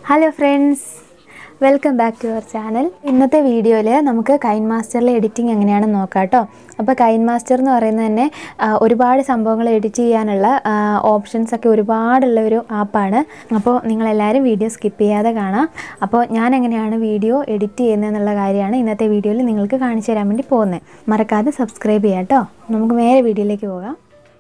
hello friends welcome back to our channel ഇന്നത്തെ വീഡിയോയിൽ നമുക്ക് കൈൻ മാസ്റ്ററിൽ എഡിറ്റിംഗ് എങ്ങനെയാണെന്ന് നോക്കാം കേട്ടോ അപ്പോൾ കൈൻ മാസ്റ്റർ എന്ന് പറയുന്നത് തന്നെ ആ, ഒരുപാട് സംഭവങ്ങൾ എഡിറ്റ് ചെയ്യാനുള്ള ഓപ്ഷൻസ് ഒക്കെ ഒരുപാടുള്ള ഒരു ആപ്പാണ് അപ്പോൾ നിങ്ങളെല്ലാവരും വീഡിയോ സ്കിപ്പ് ചെയ്യാതെ കാണാം അപ്പോൾ ഞാൻ എങ്ങനെയാണ് വീഡിയോ എഡിറ്റ് ചെയ്യുന്നതെന്നുള്ള കാര്യമാണ് ഇന്നത്തെ വീഡിയോയിൽ നിങ്ങൾക്ക് കാണിച്ചു തരാൻ വേണ്ടി പോകുന്നത് മറക്കാതെ സബ്സ്ക്രൈബ് ചെയ്യാം കേട്ടോ നമുക്ക് നേരെ വീഡിയോയിലേക്ക് പോകാം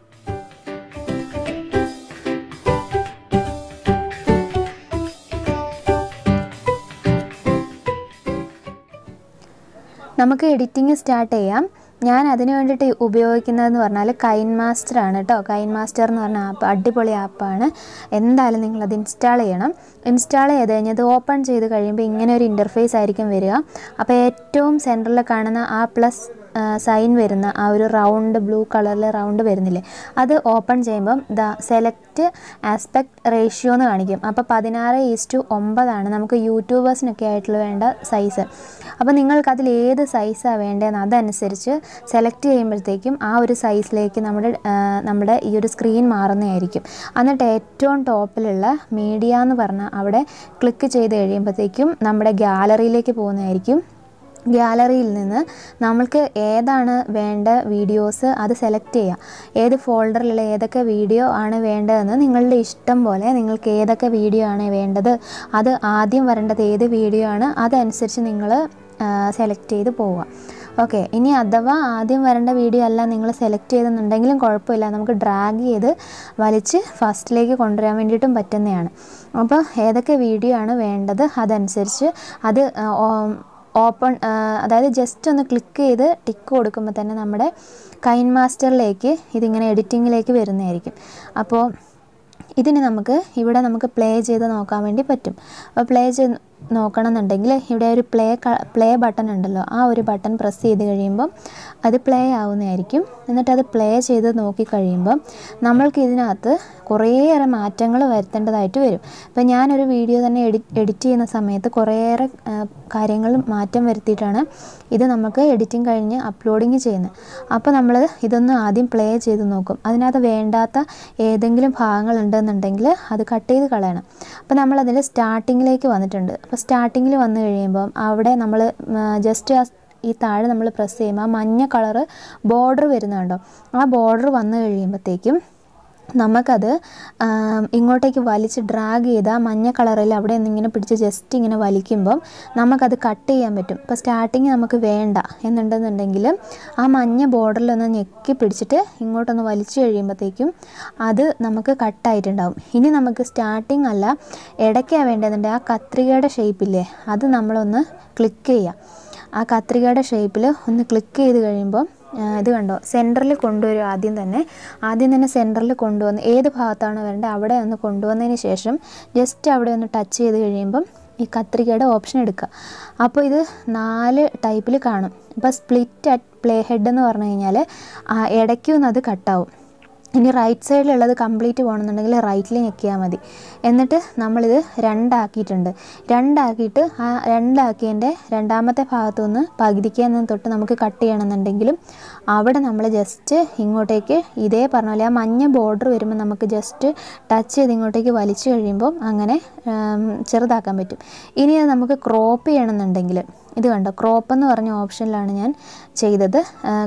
നമുക്ക് എഡിറ്റിംഗ് സ്റ്റാർട്ട് ചെയ്യാം ഞാൻ അതിന് വേണ്ടിയിട്ട് ഉപയോഗിക്കുന്നതെന്ന് പറഞ്ഞാൽ കൈൻ മാസ്റ്റർ ആണ് കേട്ടോ കൈൻ മാസ്റ്റർ എന്ന് പറഞ്ഞ ആപ്പ് അടിപൊളി ആപ്പാണ് എന്തായാലും നിങ്ങളത് ഇൻസ്റ്റാൾ ചെയ്യണം ഇൻസ്റ്റാൾ ചെയ്ത് കഴിഞ്ഞത് ഓപ്പൺ ചെയ്ത് കഴിയുമ്പോൾ ഇങ്ങനെ ഒരു ഇൻ്റർഫേസ് ആയിരിക്കും വരിക അപ്പോൾ ഏറ്റവും സെൻറ്ററിൽ കാണുന്ന ആ പ്ലസ് സൈൻ വരുന്ന ആ ഒരു റൗണ്ട് ബ്ലൂ കളറിൽ റൗണ്ട് വരുന്നില്ലേ അത് ഓപ്പൺ ചെയ്യുമ്പം ദ സെലക്ട് ആസ്പെക്ട് റേഷ്യോ എന്ന് കാണിക്കും അപ്പോൾ പതിനാറ് ഈസ് ടു ഒമ്പതാണ് നമുക്ക് യൂട്യൂബേഴ്സിനൊക്കെ ആയിട്ടുള്ള വേണ്ട സൈസ് അപ്പോൾ നിങ്ങൾക്ക് അതിൽ ഏത് സൈസാണ് വേണ്ടതെന്ന് അതനുസരിച്ച് സെലക്ട് ചെയ്യുമ്പോഴത്തേക്കും ആ ഒരു സൈസിലേക്ക് നമ്മുടെ ആ, നമ്മുടെ ഈ ഒരു സ്ക്രീൻ മാറുന്നതായിരിക്കും എന്നിട്ട് ഏറ്റവും ടോപ്പിലുള്ള മീഡിയ എന്ന് പറഞ്ഞാൽ അവിടെ ക്ലിക്ക് ചെയ്ത് കഴിയുമ്പോഴത്തേക്കും നമ്മുടെ ഗാലറിയിലേക്ക് പോകുന്നതായിരിക്കും ഗ്യാലറിയിൽ നിന്ന് നമ്മൾക്ക് ഏതാണ് വേണ്ട വീഡിയോസ് അത് സെലക്ട് ചെയ്യാം ഏത് ഫോൾഡറിലുള്ള ഏതൊക്കെ വീഡിയോ ആണ് വേണ്ടതെന്ന് നിങ്ങളുടെ ഇഷ്ടം പോലെ നിങ്ങൾക്ക് ഏതൊക്കെ വീഡിയോ ആണ് വേണ്ടത് അത് ആദ്യം വരേണ്ടത് ഏത് വീഡിയോ ആണ് അതനുസരിച്ച് നിങ്ങൾ സെലക്ട് ചെയ്ത് പോവുക ഓക്കെ ഇനി അഥവാ ആദ്യം വരേണ്ട വീഡിയോ അല്ല നിങ്ങൾ സെലക്ട് ചെയ്തെന്നുണ്ടെങ്കിലും കുഴപ്പമില്ല നമുക്ക് ഡ്രാഗ് ചെയ്ത് വലിച്ച് ഫസ്റ്റിലേക്ക് കൊണ്ടുവരാൻ വേണ്ടിയിട്ടും പറ്റുന്നതാണ് അപ്പോൾ ഏതൊക്കെ വീഡിയോ ആണ് വേണ്ടത് അതനുസരിച്ച് അത് ആ, ഓ- ഓപ്പൺ അതായത് ജസ്റ്റ് ഒന്ന് ക്ലിക്ക് ചെയ്ത് ടിക്ക് കൊടുക്കുമ്പോൾ തന്നെ നമ്മുടെ കൈൻ മാസ്റ്ററിലേക്ക് ഇതിങ്ങനെ എഡിറ്റിങ്ങിലേക്ക് വരുന്നതായിരിക്കും അപ്പോൾ ഇതിന് നമുക്ക് ഇവിടെ നമുക്ക് പ്ലേ ചെയ്ത് നോക്കാൻ വേണ്ടി പറ്റും അപ്പോൾ പ്ലേ ചെയ്ത് നോക്കണം എന്നുണ്ടെങ്കിൽ ഇവിടെ ഒരു പ്ലേ പ്ലേ ബട്ടൺ ഉണ്ടല്ലോ ആ ഒരു ബട്ടൺ പ്രസ് ചെയ്ത് കഴിയുമ്പം അത് പ്ലേ ആവുന്നതായിരിക്കും എന്നിട്ട് അത് പ്ലേ ചെയ്ത് നോക്കി കഴിയുമ്പം നമ്മൾക്ക് ഇതിനകത്ത് കുറേയേറെ മാറ്റങ്ങൾ വരുത്തേണ്ടതായിട്ട് വരും ഇപ്പം ഞാനൊരു വീഡിയോ തന്നെ എഡിറ്റ് എഡിറ്റ് ചെയ്യുന്ന സമയത്ത് കുറേയേറെ കാര്യങ്ങൾ മാറ്റം വരുത്തിയിട്ടാണ് ഇത് നമുക്ക് എഡിറ്റിംഗ് കഴിഞ്ഞ് അപ്ലോഡിങ് ചെയ്യുന്നത് അപ്പോൾ നമ്മൾ ഇതൊന്ന് ആദ്യം പ്ലേ ചെയ്ത് നോക്കും അതിനകത്ത് വേണ്ടാത്ത ഏതെങ്കിലും ഭാഗങ്ങൾ ഉണ്ടെന്നുണ്ടെങ്കിൽ അത് കട്ട് ചെയ്ത് കളയണം അപ്പോൾ നമ്മളതിൽ സ്റ്റാർട്ടിങ്ങിലേക്ക് വന്നിട്ടുണ്ട് അപ്പോൾ സ്റ്റാർട്ടിങ്ങിൽ വന്നു കഴിയുമ്പം അവിടെ നമ്മൾ ജസ്റ്റ് ആ ഈ താഴെ നമ്മൾ പ്രസ് ചെയ്യുമ്പോൾ ആ മഞ്ഞ കളറ് ബോർഡർ വരുന്നുണ്ടോ ആ ബോർഡർ വന്നു കഴിയുമ്പോഴത്തേക്കും നമുക്കത് ആം, ഇങ്ങോട്ടേക്ക് വലിച്ച് ഡ്രാഗ് ചെയ്ത് ആ മഞ്ഞ കളറിൽ അവിടെ നിന്നിങ്ങനെ പിടിച്ച് ജസ്റ്റ് ഇങ്ങനെ വലിക്കുമ്പം നമുക്കത് കട്ട് ചെയ്യാൻ പറ്റും ഇപ്പോൾ സ്റ്റാർട്ടിങ് നമുക്ക് വേണ്ട എന്നുണ്ടെന്നുണ്ടെങ്കിൽ ആ മഞ്ഞ ബോർഡറിലൊന്ന് ഞെക്കി പിടിച്ചിട്ട് ഇങ്ങോട്ടൊന്ന് വലിച്ചു കഴിയുമ്പോഴത്തേക്കും അത് നമുക്ക് കട്ടായിട്ടുണ്ടാവും ഇനി നമുക്ക് സ്റ്റാർട്ടിങ് അല്ല ഇടയ്ക്കാണ് വേണ്ടതുണ്ട് ആ കത്രികയുടെ ഷേപ്പില്ലേ അത് നമ്മളൊന്ന് ക്ലിക്ക് ചെയ്യാം ആ കത്രികയുടെ ഷേപ്പിൽ ഒന്ന് ക്ലിക്ക് ചെയ്ത് കഴിയുമ്പോൾ ആ, ഇത് കണ്ടോ സെൻറ്ററിൽ കൊണ്ടുവരും ആദ്യം തന്നെ ആദ്യം തന്നെ സെൻറ്ററിൽ കൊണ്ടുവന്ന് ഏത് ഭാഗത്താണ് വരേണ്ടത് അവിടെ ഒന്ന് കൊണ്ടുവന്നതിന് ശേഷം ജസ്റ്റ് അവിടെ ഒന്ന് ടച്ച് ചെയ്ത് കഴിയുമ്പം ഈ കത്രികയുടെ ഓപ്ഷൻ എടുക്കുക അപ്പോൾ ഇത് നാല് ടൈപ്പിൽ കാണും ഇപ്പോൾ സ്പ്ലിറ്റ് അറ്റ് പ്ലേ ഹെഡ് എന്ന് പറഞ്ഞു കഴിഞ്ഞാൽ ഇടയ്ക്കൊന്നും അത് കട്ടാവും ഇനി റൈറ്റ് സൈഡിലുള്ളത് കംപ്ലീറ്റ് പോകണമെന്നുണ്ടെങ്കിൽ റൈറ്റിൽ ഞെക്കിയാൽ മതി എന്നിട്ട് നമ്മളിത് രണ്ടാക്കിയിട്ടുണ്ട് രണ്ടാക്കിയിട്ട് ആ രണ്ടാക്കിയതിൻ്റെ രണ്ടാമത്തെ ഭാഗത്തുനിന്ന് പകുതിക്കാൻ തൊട്ട് നമുക്ക് കട്ട് ചെയ്യണമെന്നുണ്ടെങ്കിലും അവിടെ നമ്മൾ ജസ്റ്റ് ഇങ്ങോട്ടേക്ക് ഇതേ പറഞ്ഞ പോലെ ആ മഞ്ഞ ബോർഡർ വരുമ്പോൾ നമുക്ക് ജസ്റ്റ് ടച്ച് ചെയ്ത് ഇങ്ങോട്ടേക്ക് വലിച്ചു കഴിയുമ്പോൾ അങ്ങനെ ഉം, ചെറുതാക്കാൻ പറ്റും ഇനി അത് നമുക്ക് ക്രോപ്പ് ചെയ്യണമെന്നുണ്ടെങ്കിൽ ഇത് കണ്ടോ ക്രോപ്പ് എന്ന് പറഞ്ഞ ഓപ്ഷനിലാണ് ഞാൻ ചെയ്തത്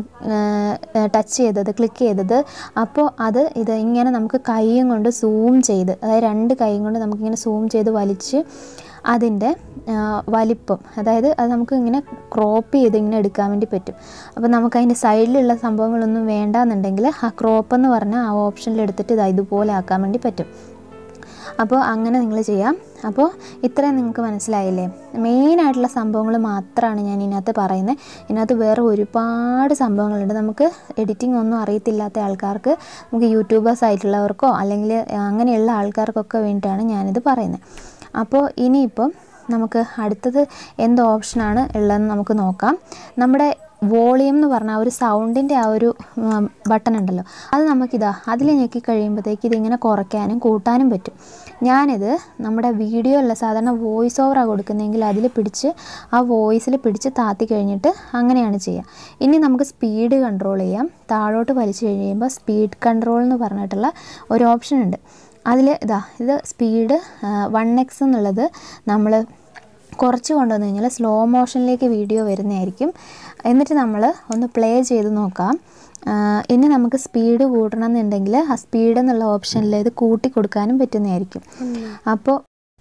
ടച്ച് ചെയ്തത് ക്ലിക്ക് ചെയ്തത് അപ്പോൾ അത് ഇത് ഇങ്ങനെ നമുക്ക് കൈയും കൊണ്ട് സൂം ചെയ്ത് അതായത് രണ്ട് കൈയും കൊണ്ട് നമുക്കിങ്ങനെ സൂം ചെയ്ത് വലിച്ച് അതിൻ്റെ ആ, വലിപ്പം അതായത് അത് നമുക്ക് ഇങ്ങനെ ക്രോപ്പ് ചെയ്ത് ഇങ്ങനെ എടുക്കാൻ വേണ്ടി പറ്റും അപ്പോൾ നമുക്ക് അതിൻ്റെ സൈഡിലുള്ള സംഭവങ്ങളൊന്നും വേണ്ടാന്നുണ്ടെങ്കിൽ ആ ക്രോപ്പ് എന്ന് പറഞ്ഞ ആ ഓപ്ഷനിൽ എടുത്തിട്ട് ഇത് ഇതുപോലെ ആക്കാൻ വേണ്ടി പറ്റും അപ്പോൾ അങ്ങനെ നിങ്ങൾ ചെയ്യാം അപ്പോൾ ഇത്രയും നിങ്ങൾക്ക് മനസ്സിലായില്ലേ മെയിനായിട്ടുള്ള സംഭവങ്ങൾ മാത്രമാണ് ഞാൻ ഇതിനകത്ത് പറയുന്നത് ഇതിനകത്ത് വേറെ ഒരുപാട് സംഭവങ്ങളുണ്ട് നമുക്ക് എഡിറ്റിംഗ് ഒന്നും അറിയത്തില്ലാത്ത ആൾക്കാർക്ക് നമുക്ക് യൂട്യൂബേഴ്സ് ആയിട്ടുള്ളവർക്കോ അല്ലെങ്കിൽ അങ്ങനെയുള്ള ആൾക്കാർക്കൊക്കെ വേണ്ടിയിട്ടാണ് ഞാനിത് പറയുന്നത് അപ്പോൾ ഇനിയിപ്പം നമുക്ക് അടുത്തത് എന്ത് ഓപ്ഷനാണ് ഉള്ളതെന്ന് നമുക്ക് നോക്കാം നമ്മുടെ വോളിയം എന്ന് പറഞ്ഞ ആ ഒരു സൗണ്ടിൻ്റെ ആ ഒരു ബട്ടൺ ഉണ്ടല്ലോ അത് നമുക്കിതാ അതിൽ ഞെക്കി കഴിയുമ്പോഴത്തേക്ക് ഇതിങ്ങനെ കുറയ്ക്കാനും കൂട്ടാനും പറ്റും ഞാനിത് നമ്മുടെ വീഡിയോ അല്ല സാധാരണ വോയിസ് ഓവറാണ് കൊടുക്കുന്നതെങ്കിൽ അതിൽ പിടിച്ച് ആ വോയിസിൽ പിടിച്ച് താത്തി കഴിഞ്ഞിട്ട് അങ്ങനെയാണ് ചെയ്യുക ഇനി നമുക്ക് സ്പീഡ് കൺട്രോൾ ചെയ്യാം താഴോട്ട് വലിച്ചു കഴിയുമ്പോൾ സ്പീഡ് കൺട്രോൾ എന്ന് പറഞ്ഞിട്ടുള്ള ഒരു ഓപ്ഷൻ ഉണ്ട് അതിൽ ഇതാ ഇത് സ്പീഡ് വൺ എക്സ് എന്നുള്ളത് നമ്മൾ കുറച്ച് കൊണ്ടുവന്നു കഴിഞ്ഞാൽ സ്ലോ മോഷനിലേക്ക് വീഡിയോ വരുന്നതായിരിക്കും എന്നിട്ട് നമ്മൾ ഒന്ന് പ്ലേ ചെയ്ത് നോക്കാം ആ, ഇനി നമുക്ക് സ്പീഡ് കൂട്ടണം എന്നുണ്ടെങ്കിൽ ആ സ്പീഡ് എന്നുള്ള ഓപ്ഷനിൽ ഇത് കൂട്ടി കൊടുക്കാനും പറ്റുന്നതായിരിക്കും അപ്പോൾ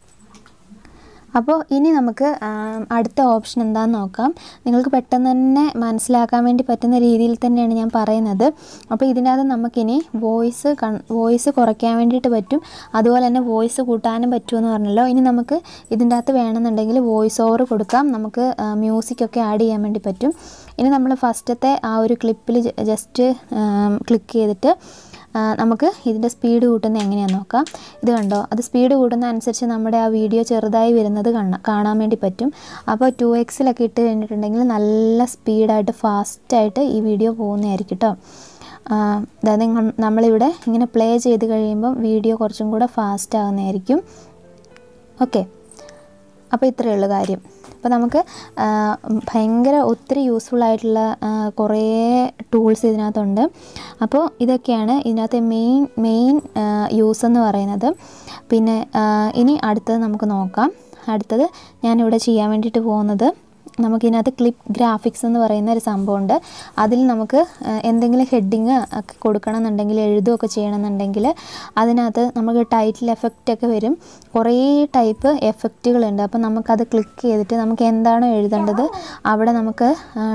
അപ്പോൾ ഇനി നമുക്ക് ആം, അടുത്ത ഓപ്ഷൻ എന്താണെന്ന് നോക്കാം നിങ്ങൾക്ക് പെട്ടെന്ന് തന്നെ മനസ്സിലാക്കാൻ വേണ്ടി പറ്റുന്ന രീതിയിൽ തന്നെയാണ് ഞാൻ പറയുന്നത് അപ്പോൾ ഇതിനകത്ത് നമുക്കിനി വോയിസ് കൺ വോയിസ് കുറയ്ക്കാൻ വേണ്ടിയിട്ട് പറ്റും അതുപോലെ തന്നെ വോയിസ് കൂട്ടാനും പറ്റുമെന്ന് പറഞ്ഞല്ലോ ഇനി നമുക്ക് ഇതിൻ്റെ അകത്ത് വേണമെന്നുണ്ടെങ്കിൽ വോയിസ് ഓവർ കൊടുക്കാം നമുക്ക് മ്യൂസിക്കൊക്കെ ആഡ് ചെയ്യാൻ വേണ്ടി പറ്റും ഇനി നമ്മൾ ഫസ്റ്റത്തെ ആ ഒരു ക്ലിപ്പിൽ ജസ്റ്റ് ക്ലിക്ക് ചെയ്തിട്ട് ആ, നമുക്ക് ഇതിൻ്റെ സ്പീഡ് കൂട്ടുന്നത് എങ്ങനെയാണെന്ന് നോക്കാം ഇത് കണ്ടോ അത് സ്പീഡ് കൂടുന്ന അനുസരിച്ച് നമ്മുടെ ആ വീഡിയോ ചെറുതായി വരുന്നത് കാണാം കാണാൻ വേണ്ടി പറ്റും അപ്പോൾ ടു എക്സിലൊക്കെ ഇട്ട് കഴിഞ്ഞിട്ടുണ്ടെങ്കിൽ നല്ല സ്പീഡായിട്ട് ഫാസ്റ്റായിട്ട് ഈ വീഡിയോ പോകുന്നതായിരിക്കും കേട്ടോ അതായത് നിങ്ങൾ- നമ്മളിവിടെ ഇങ്ങനെ പ്ലേ ചെയ്ത് കഴിയുമ്പം വീഡിയോ കുറച്ചും കൂടെ ഫാസ്റ്റ് ആകുന്നതായിരിക്കും ഓക്കെ അപ്പോൾ ഇത്രയേ ഉള്ളൂ കാര്യം അപ്പോൾ നമുക്ക് ആ, ഭയങ്കര ഒത്തിരി യൂസ്ഫുൾ ആയിട്ടുള്ള ആ, കുറേ ടൂൾസ് ഇതിനകത്തുണ്ട് അപ്പോൾ ഇതൊക്കെയാണ് ഇതിനകത്തെ മെയിൻ മെയിൻ യൂസ് എന്ന് പറയുന്നത് പിന്നെ ആ, ഇനി അടുത്തത് നമുക്ക് നോക്കാം അടുത്തത് ഞാനിവിടെ ചെയ്യാൻ വേണ്ടിയിട്ട് പോകുന്നത് നമുക്കിതിനകത്ത് ക്ലിപ്പ് ഗ്രാഫിക്സ് എന്ന് പറയുന്ന ഒരു സംഭവമുണ്ട് അതിൽ നമുക്ക് ആ, എന്തെങ്കിലും ഹെഡിങ് ഒക്കെ കൊടുക്കണം എന്നുണ്ടെങ്കിൽ എഴുതുകയൊക്കെ ചെയ്യണമെന്നുണ്ടെങ്കിൽ അതിനകത്ത് നമുക്ക് ടൈറ്റിൽ എഫക്റ്റ് ഒക്കെ വരും കുറേ ടൈപ്പ് എഫക്റ്റുകളുണ്ട് അപ്പോൾ നമുക്കത് ക്ലിക്ക് ചെയ്തിട്ട് നമുക്ക് എന്താണോ എഴുതേണ്ടത് അവിടെ നമുക്ക്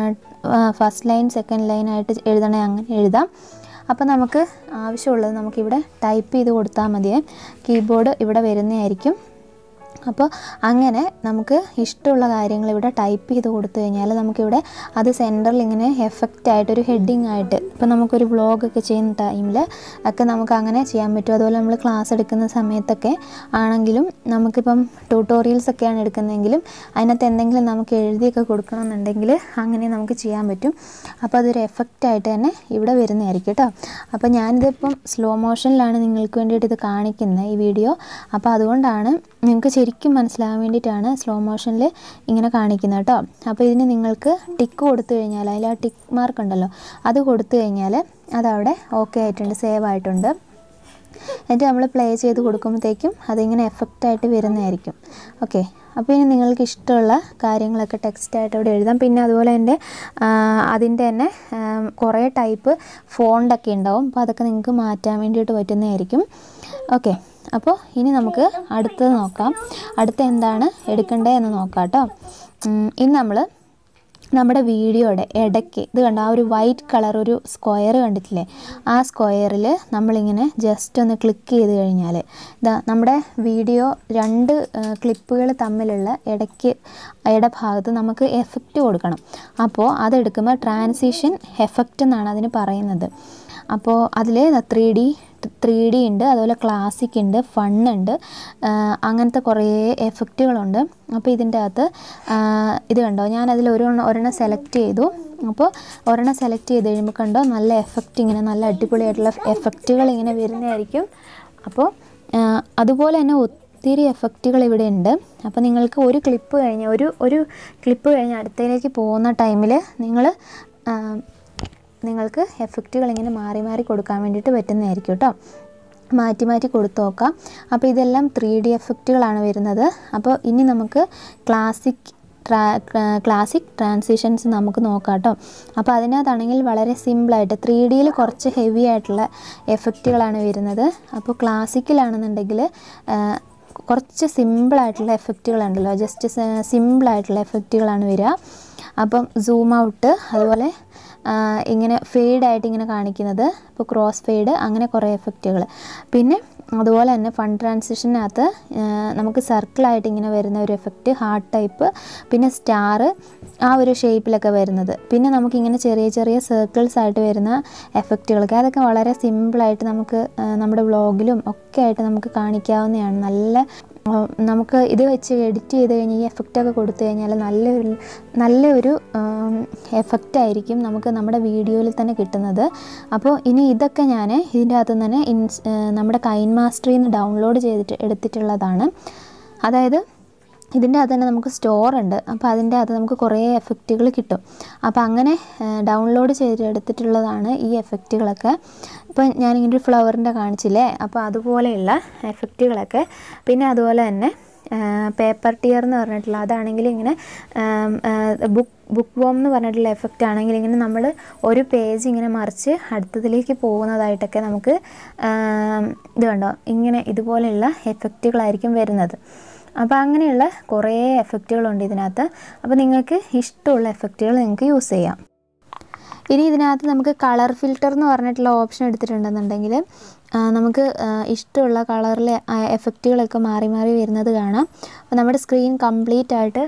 ഫസ്റ്റ് ലൈൻ സെക്കൻഡ് ലൈൻ ആയിട്ട് എഴുതണേ അങ്ങനെ എഴുതാം അപ്പോൾ നമുക്ക് ആവശ്യമുള്ളത് നമുക്കിവിടെ ടൈപ്പ് ചെയ്ത് കൊടുത്താൽ മതിയേ കീബോർഡ് ഇവിടെ വരുന്നതായിരിക്കും അപ്പോൾ അങ്ങനെ നമുക്ക് ഇഷ്ടമുള്ള കാര്യങ്ങൾ ഇവിടെ ടൈപ്പ് ചെയ്ത് കൊടുത്തു കഴിഞ്ഞാൽ നമുക്കിവിടെ അത് സെൻറ്ററിൽ ഇങ്ങനെ എഫക്റ്റ് ആയിട്ട് ഒരു ഹെഡിങ് ആയിട്ട് ഇപ്പോൾ നമുക്കൊരു വ്ളോഗൊക്കെ ചെയ്യുന്ന ടൈമിൽ ഒക്കെ നമുക്ക് അങ്ങനെ ചെയ്യാൻ പറ്റും അതുപോലെ നമ്മൾ ക്ലാസ് എടുക്കുന്ന സമയത്തൊക്കെ ആണെങ്കിലും നമുക്കിപ്പം ട്യൂട്ടോറിയൽസ് ഒക്കെയാണ് എടുക്കുന്നതെങ്കിലും അതിനകത്ത് എന്തെങ്കിലും നമുക്ക് എഴുതിയൊക്കെ കൊടുക്കണമെന്നുണ്ടെങ്കിൽ അങ്ങനെ നമുക്ക് ചെയ്യാൻ പറ്റും അപ്പോൾ അതൊരു എഫക്റ്റ് ആയിട്ട് തന്നെ ഇവിടെ വരുന്നതായിരിക്കും കേട്ടോ അപ്പോൾ ഞാനിതിപ്പം സ്ലോ മോഷനിലാണ് നിങ്ങൾക്ക് വേണ്ടിയിട്ട് ഇത് കാണിക്കുന്നത് ഈ വീഡിയോ അപ്പോൾ അതുകൊണ്ടാണ് നിങ്ങൾക്ക് ശരിക്കും മനസ്സിലാകാൻ വേണ്ടിയിട്ടാണ് സ്ലോ മോഷനിൽ ഇങ്ങനെ കാണിക്കുന്നത് കേട്ടോ അപ്പോൾ ഇതിന് നിങ്ങൾക്ക് ടിക്ക് കൊടുത്തു കഴിഞ്ഞാൽ അതിൽ ആ ടിക്ക് മാർക്ക് ഉണ്ടല്ലോ അത് കൊടുത്തു കഴിഞ്ഞാൽ അതവിടെ ഓക്കെ ആയിട്ടുണ്ട് സേവ് ആയിട്ടുണ്ട് എന്നിട്ട് നമ്മൾ പ്ലേ ചെയ്ത് കൊടുക്കുമ്പോഴത്തേക്കും അതിങ്ങനെ എഫക്റ്റ് ആയിട്ട് വരുന്നതായിരിക്കും ഓക്കെ അപ്പോൾ ഇനി നിങ്ങൾക്ക് ഇഷ്ടമുള്ള കാര്യങ്ങളൊക്കെ ടെക്സ്റ്റായിട്ട് അവിടെ എഴുതാം പിന്നെ അതുപോലെ എൻ്റെ അതിൻ്റെ തന്നെ ആം, കുറേ ടൈപ്പ് ഫോണ്ടൊക്കെ ഉണ്ടാവും അപ്പോൾ അതൊക്കെ നിങ്ങൾക്ക് മാറ്റാൻ വേണ്ടിയിട്ട് പറ്റുന്നതായിരിക്കും ഓക്കെ അപ്പോൾ ഇനി നമുക്ക് അടുത്തത് നോക്കാം അടുത്ത എന്താണ് എടുക്കേണ്ടത് എന്ന് നോക്കാം കേട്ടോ ഉം, ഇനി നമ്മൾ നമ്മുടെ വീഡിയോയുടെ ഇടയ്ക്ക് ഇത് കണ്ടോ ആ ഒരു വൈറ്റ് കളർ ഒരു സ്ക്വയർ കണ്ടിട്ടില്ലേ ആ സ്ക്വയറിൽ നമ്മളിങ്ങനെ ജസ്റ്റ് ഒന്ന് ക്ലിക്ക് ചെയ്ത് കഴിഞ്ഞാൽ ഇതാ നമ്മുടെ വീഡിയോ രണ്ട് ക്ലിപ്പുകൾ തമ്മിലുള്ള ഇടയ്ക്ക് ഇടഭാഗത്ത് നമുക്ക് എഫക്റ്റ് കൊടുക്കണം അപ്പോൾ അതെടുക്കുമ്പോൾ ട്രാൻസിഷൻ എഫക്റ്റ് എന്നാണ് അതിന് പറയുന്നത് അപ്പോൾ അതിൽ ത്രീ ഡി ത്രീ ഡി ഉണ്ട് അതുപോലെ ക്ലാസിക് ഉണ്ട് ഫൺ ഉണ്ട് അങ്ങനത്തെ കുറേ എഫക്റ്റുകളുണ്ട് അപ്പോൾ ഇതിൻ്റെ അകത്ത് ആ, ഇത് കണ്ടോ ഞാനതിൽ ഒരു ഒരെണ്ണം സെലക്ട് ചെയ്തു അപ്പോൾ ഒരെണ്ണം സെലക്ട് ചെയ്ത് കഴിയുമ്പോൾ കണ്ടോ നല്ല എഫക്റ്റ് ഇങ്ങനെ നല്ല അടിപൊളിയായിട്ടുള്ള എഫക്റ്റുകൾ ഇങ്ങനെ വരുന്നതായിരിക്കും അപ്പോൾ ആ, അതുപോലെ തന്നെ ഒത്തിരി എഫക്റ്റുകൾ ഇവിടെ ഉണ്ട് അപ്പോൾ നിങ്ങൾക്ക് ഒരു ക്ലിപ്പ് കഴിഞ്ഞ് ഒരു ഒരു ക്ലിപ്പ് കഴിഞ്ഞ് അടുത്തതിലേക്ക് പോകുന്ന ടൈമിൽ നിങ്ങൾ നിങ്ങൾക്ക് എഫക്റ്റുകൾ ഇങ്ങനെ മാറി മാറി കൊടുക്കാൻ വേണ്ടിയിട്ട് പറ്റുന്നതായിരിക്കും കേട്ടോ മാറ്റി മാറ്റി കൊടുത്തു നോക്കാം അപ്പോൾ ഇതെല്ലാം ത്രീ ഡി എഫക്റ്റുകളാണ് വരുന്നത് അപ്പോൾ ഇനി നമുക്ക് ക്ലാസിക് ട്രാ ക്ലാസിക് ട്രാൻസിഷൻസ് നമുക്ക് നോക്കാം കേട്ടോ അപ്പോൾ അതിനകത്താണെങ്കിൽ വളരെ സിമ്പിളായിട്ട് ത്രീ ഡിയിൽ കുറച്ച് ഹെവി ആയിട്ടുള്ള എഫക്റ്റുകളാണ് വരുന്നത് അപ്പോൾ ക്ലാസിക്കിലാണെന്നുണ്ടെങ്കിൽ കുറച്ച് സിമ്പിളായിട്ടുള്ള എഫക്റ്റുകളുണ്ടല്ലോ ജസ്റ്റ് സിമ്പിളായിട്ടുള്ള എഫക്റ്റുകളാണ് വരിക അപ്പം സൂം ഔട്ട് അതുപോലെ ആ, ഇങ്ങനെ ഫെയ്ഡായിട്ട് ഇങ്ങനെ കാണിക്കുന്നത് ഇപ്പോൾ ക്രോസ് ഫെയ്ഡ് അങ്ങനെ കുറേ എഫക്റ്റുകൾ പിന്നെ അതുപോലെ തന്നെ ഫൺ ട്രാൻസിഷനകത്ത് നമുക്ക് സർക്കിളായിട്ട് ഇങ്ങനെ വരുന്ന ഒരു എഫക്റ്റ് ഹാർട്ട് ടൈപ്പ് പിന്നെ സ്റ്റാർ ആ ഒരു ഷേപ്പിലൊക്കെ വരുന്നത് പിന്നെ നമുക്കിങ്ങനെ ചെറിയ ചെറിയ സർക്കിൾസ് ആയിട്ട് വരുന്ന എഫക്റ്റുകളൊക്കെ അതൊക്കെ വളരെ സിമ്പിളായിട്ട് നമുക്ക് ആ, നമ്മുടെ വ്ളോഗിലും ഒക്കെ ആയിട്ട് നമുക്ക് കാണിക്കാവുന്നതാണ് നല്ല ആ, നമുക്ക് ഇത് വെച്ച് എഡിറ്റ് ചെയ്ത് കഴിഞ്ഞ് ഈ എഫക്റ്റൊക്കെ കൊടുത്തു കഴിഞ്ഞാൽ നല്ലൊരു നല്ലൊരു എഫക്റ്റ് ആയിരിക്കും നമുക്ക് നമ്മുടെ വീഡിയോയിൽ തന്നെ കിട്ടുന്നത് അപ്പോൾ ഇനി ഇതൊക്കെ ഞാൻ ഇതിൻ്റെ അകത്ത് തന്നെ ഇൻസ് ആ, നമ്മുടെ കൈൻ മാസ്റ്ററിൽ നിന്ന് ഡൗൺലോഡ് ചെയ്തിട്ട് എടുത്തിട്ടുള്ളതാണ് അതായത് ഇതിൻ്റെ അകത്ത് തന്നെ നമുക്ക് സ്റ്റോർ ഉണ്ട് അപ്പോൾ അതിൻ്റെ അകത്ത് നമുക്ക് കുറേ എഫക്റ്റുകൾ കിട്ടും അപ്പോൾ അങ്ങനെ ഡൗൺലോഡ് ചെയ്തെടുത്തിട്ടുള്ളതാണ് ഈ എഫക്റ്റുകളൊക്കെ ഇപ്പം ഞാനിങ്ങനെ ഒരു ഫ്ലവറിൻ്റെ കാണിച്ചില്ലേ അപ്പോൾ അതുപോലെയുള്ള എഫക്റ്റുകളൊക്കെ പിന്നെ അതുപോലെ തന്നെ പേപ്പർ ടിയർ എന്ന് പറഞ്ഞിട്ടുള്ള അതാണെങ്കിൽ ഇങ്ങനെ ബുക്ക് ബുക്ക് വോം എന്ന് പറഞ്ഞിട്ടുള്ള എഫക്റ്റ് ആണെങ്കിൽ ഇങ്ങനെ നമ്മൾ ഒരു പേജ് ഇങ്ങനെ മറിച്ച് അടുത്തതിലേക്ക് പോകുന്നതായിട്ടൊക്കെ നമുക്ക് ഇത് കണ്ടോ ഇങ്ങനെ ഇതുപോലെയുള്ള എഫക്റ്റുകളായിരിക്കും വരുന്നത് അപ്പോൾ അങ്ങനെയുള്ള കുറേ എഫക്റ്റുകളുണ്ട് ഇതിനകത്ത് അപ്പോൾ നിങ്ങൾക്ക് ഇഷ്ടമുള്ള എഫക്റ്റുകൾ നിങ്ങൾക്ക് യൂസ് ചെയ്യാം ഇനി ഇതിനകത്ത് നമുക്ക് കളർ ഫിൽറ്റർ എന്ന് പറഞ്ഞിട്ടുള്ള ഓപ്ഷൻ എടുത്തിട്ടുണ്ടെന്നുണ്ടെങ്കിൽ നമുക്ക് ഇഷ്ടമുള്ള കളറിലെ എഫക്റ്റുകളൊക്കെ മാറി മാറി വരുന്നത് കാണാം അപ്പോൾ നമ്മുടെ സ്ക്രീൻ കംപ്ലീറ്റ് ആയിട്ട്